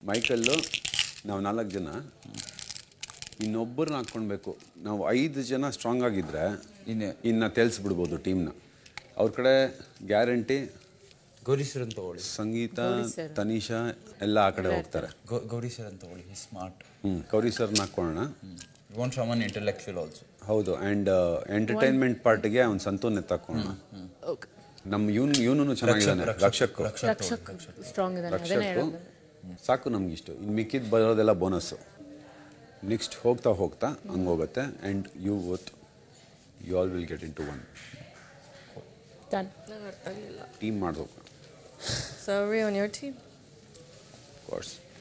ಮೈಕಲ್ಲು ನಾವು ನಾಲ್ಕು ಜನ ಇನ್ನೊಬ್ಬರನ್ನ ಹಾಕ್ಕೊಳ್ಬೇಕು ನಾವು ಐದು ಜನ ಸ್ಟ್ರಾಂಗ್ ಆಗಿದ್ರೆ ಇನ್ನು ಇನ್ನು ತೆಲ್ಸ್ಬಿಡ್ಬೋದು ಟೀಮ್ನ ಅವ್ರ ಕಡೆ ಗ್ಯಾರಂಟಿ ಗೌರಿ ಸರ್ ಅಂತ ತಗೊಳ್ಳಿ ಸಂಗೀತ ತನಿಷಾ ಎಲ್ಲ ಆ ಕಡೆ ಹೋಗ್ತಾರೆ ಗೌ- ಗೌರಿ ಸರ್ ಅಂತ ತಗೊಳ್ಳಿ ಹಿ ಸ್ಮಾರ್ಟ್ ಹ್ಞೂ ಕೌರಿ ಸರ್ನ ಹಾಕ್ಕೊಳ್ಳೋಣ you want someone intellectual also ಹೌದು ಆ್ಯಂಡ್ ಎಂಟರ್ಟೈನ್ಮೆಂಟ್ ಪಾರ್ಟಿಗೆ ಅವ್ನು ಸಂತೂನ್ ಎತ್ತಾಕೋಣ ಓಕೆ ನಮ್ಮ ಇವನು ಇವನು ಚೆನ್ನಾಗಿದ್ದಾನೆ ರಕ್ಷಕ್ ರಕ್ಷಕ್ ಸ್ಟ್ರಾಂಗ್ ಇದ್ದಾನೆ ಅದನ್ನೇ ರಕ್ಷಕ್ ಹೇಳೋದು ಸಾಕು ನಮಗಿಷ್ಟು ಇನ್ನು ಮಿಕ್ಕಿದ್ದು ಬರೋದೆಲ್ಲ ಬೋನಸ್ಸು ನೆಕ್ಸ್ಟ್ ಹೋಗ್ತಾ ಹೋಗ್ತಾ ಹಂಗೆ ಹೋಗುತ್ತೆ and you both you all will get into one done ನಂಗೆ ಅರ್ಥ ಆಗಲಿಲ್ಲ ಟೀಮ್ ಮಾಡ್ಬೇಕು So are we on your team? Course